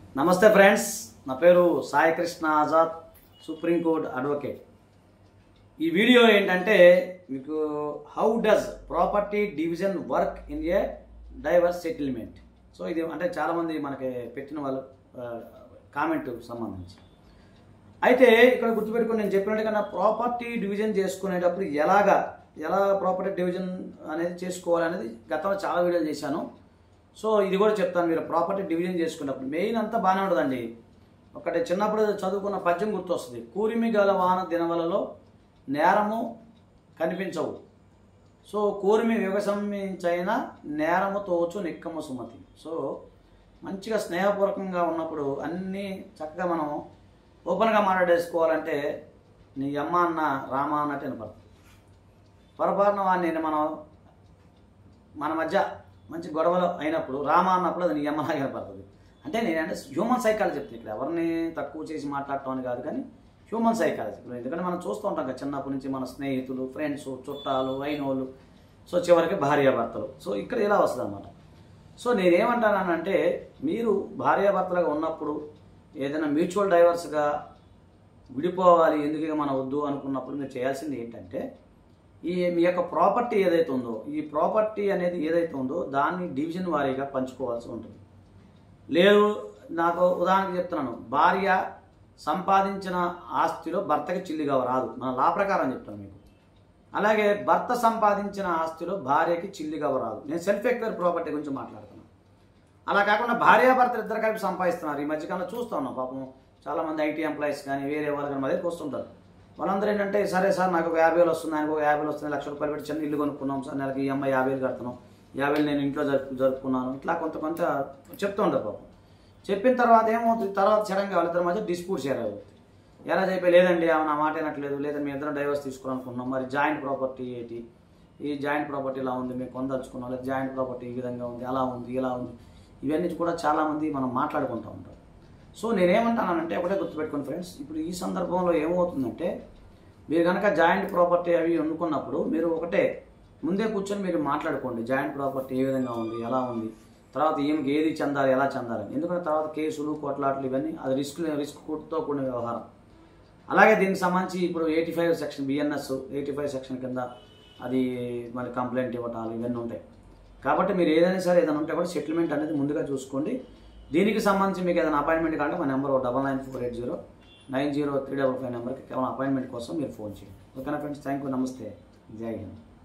నమస్తే ఫ్రెండ్స్ నా పేరు సాయి కృష్ణ ఆజాద్ సుప్రీంకోర్టు అడ్వకేట్ ఈ వీడియో ఏంటంటే మీకు how does property division work in a divorce settlement so ఇది అంటే చాలామంది మనకి పెట్టిన వాళ్ళు కామెంట్ సంబంధించి అయితే ఇక్కడ గుర్తుపెట్టుకుని నేను చెప్పినట్టుగా ప్రాపర్టీ డివిజన్ చేసుకునేటప్పుడు ఎలాగా ఎలా ప్రాపర్టీ డివిజన్ అనేది చేసుకోవాలనేది గతంలో చాలా వీడియోలు చేశాను సో ఇది కూడా చెప్తాను మీరు ప్రాపర్టీ డివిజన్ చేసుకున్నప్పుడు మెయిన్ అంతా బాగానే ఉంటుందండి ఒకటి చిన్నప్పుడు చదువుకున్న పద్యం గుర్తొస్తుంది కూరిమి గల వాన దినవలలో నేరము కనిపించవు సో కూరిమి వివసమించైన నేరము తోచు నిక్కము సుమతి సో మంచిగా స్నేహపూర్వకంగా ఉన్నప్పుడు అన్నీ చక్కగా మనం ఓపెన్గా మాట్లాడేసుకోవాలంటే నీ అమ్మ అన్న రామ అన్నట్టు వినపడుతుంది పొరపాటున వాడిని మనం మన మధ్య మంచి గొడవలు అయినప్పుడు రామ అన్నప్పుడు అది నీ అమ్మలాగా కనపడుతుంది అంటే నేనంటే హ్యూమన్ సైకాలజీ చెప్తాను ఇక్కడ ఎవరిని తక్కువ చేసి మాట్లాడటం అని కాదు కానీ హ్యూమన్ సైకాలజీ ఇప్పుడు ఎందుకంటే మనం చూస్తూ ఉంటాం కదా చిన్నప్పటి నుంచి మన స్నేహితులు ఫ్రెండ్స్ చుట్టాలు అయినోళ్ళు సో చివరికి భార్యాభర్తలు సో ఇక్కడ ఇలా వస్తుంది అనమాట సో నేనేమంటానంటే మీరు భార్యాభర్తలుగా ఉన్నప్పుడు ఏదైనా మ్యూచువల్ డైవర్స్గా విడిపోవాలి ఎందుకు ఇక మనం వద్దు అనుకున్నప్పుడు మీరు చేయాల్సింది ఏంటంటే ఈ మీ యొక్క ప్రాపర్టీ ఏదైతే ఉందో ఈ ప్రాపర్టీ అనేది ఏదైతే ఉందో దాన్ని డివిజన్ వారీగా పంచుకోవాల్సి ఉంటుంది లేదు నాకు ఉదాహరణకి చెప్తున్నాను భార్య సంపాదించిన ఆస్తిలో భర్తకి చిల్లిగా రాదు మన లా ప్రకారం చెప్తాను మీకు అలాగే భర్త సంపాదించిన ఆస్తిలో భార్యకి చిల్లిగా రాదు నేను సెల్ఫ్ ఎక్వైర్ ప్రాపర్టీ గురించి మాట్లాడుతున్నాను అలా కాకుండా భార్యాభర్తలు ఇద్దరు కలిపి సంపాదిస్తున్నారు ఈ మధ్యకాలంలో చూస్తా ఉన్నాం పాపం చాలామంది ఐటీ ఎంప్లాయీస్ కానీ వేరే వాళ్ళు కానీ మా దగ్గరికి వస్తుంటారు వాళ్ళందరూ ఏంటంటే సరే సార్ నాకు ఒక యాభై వేలు వస్తుంది ఆయనకు ఒక యాభై వేలు వస్తుంది లక్ష రూపాయలు పెట్టి చిన్న ఇల్లు కొనుక్కున్నాం సార్ నెలకి ఈ అమ్మాయి యాభై వేలు కడుతున్నాం యాభై వేలు నేను ఇంట్లో జరుపు జరుపుకున్నాను ఇట్లా కొంత కొంత చెప్తూ ఉంటారు పాపం చెప్పిన తర్వాత ఏమవుతుంది తర్వాత సడన్గా వాళ్ళిద్దరి మధ్య డిస్ప్యూట్ షేర్ అవుతుంది ఎలా చెప్పి లేదండి ఆమె నా మాట వినట్లేదు లేదంటే మీ ఇద్దరం డైవర్స్ తీసుకోవాలనుకుంటున్నాం మరి జాయింట్ ప్రాపర్టీ ఏంటి ఈ జాయింట్ ప్రాపర్టీ ఇలా ఉంది మేము కొందలుచుకున్నాం లేదా జాయింట్ ప్రాపర్టీ ఈ విధంగా ఉంది అలా ఉంది ఇలా ఉంది ఇవన్నీ కూడా చాలామంది మనం మాట్లాడుకుంటూ ఉంటాం సో నేనేమంటానంటే ఒకటే గుర్తుపెట్టుకోండి ఫ్రెండ్స్ ఇప్పుడు ఈ సందర్భంలో ఏమవుతుందంటే మీరు కనుక జాయింట్ ప్రాపర్టీ అవి వండుకున్నప్పుడు మీరు ఒకటే ముందే కూర్చొని మీరు మాట్లాడుకోండి జాయింట్ ప్రాపర్టీ ఏ విధంగా ఉంది ఎలా ఉంది తర్వాత ఈమెకి ఏది చెందాలి ఎలా చెందాలి ఎందుకంటే తర్వాత కేసులు కొట్లాట్లు ఇవన్నీ అది రిస్క్ రిస్క్తో కూడిన వ్యవహారం అలాగే దీనికి సంబంధించి ఇప్పుడు eighty five section BNS eighty five section కింద అది మరి కంప్లైంట్ ఇవ్వటాలు ఇవన్నీ ఉంటాయి కాబట్టి మీరు ఏదైనా సరే ఏదైనా ఉంటే కూడా సెటిల్మెంట్ అనేది ముందుగా చూసుకోండి దీనికి సంబంధించి మీకు ఏదైనా అపాయింట్మెంట్ కావాలంటే మా number double nine four eight zero nine zero three double five నెంబర్కి కేవలం అపాయింట్మెంట్ కోసం మీరు ఫోన్ చేయండి ఓకేనా ఫ్రెండ్స్ థ్యాంక్ యూ నమస్తే జై హింద్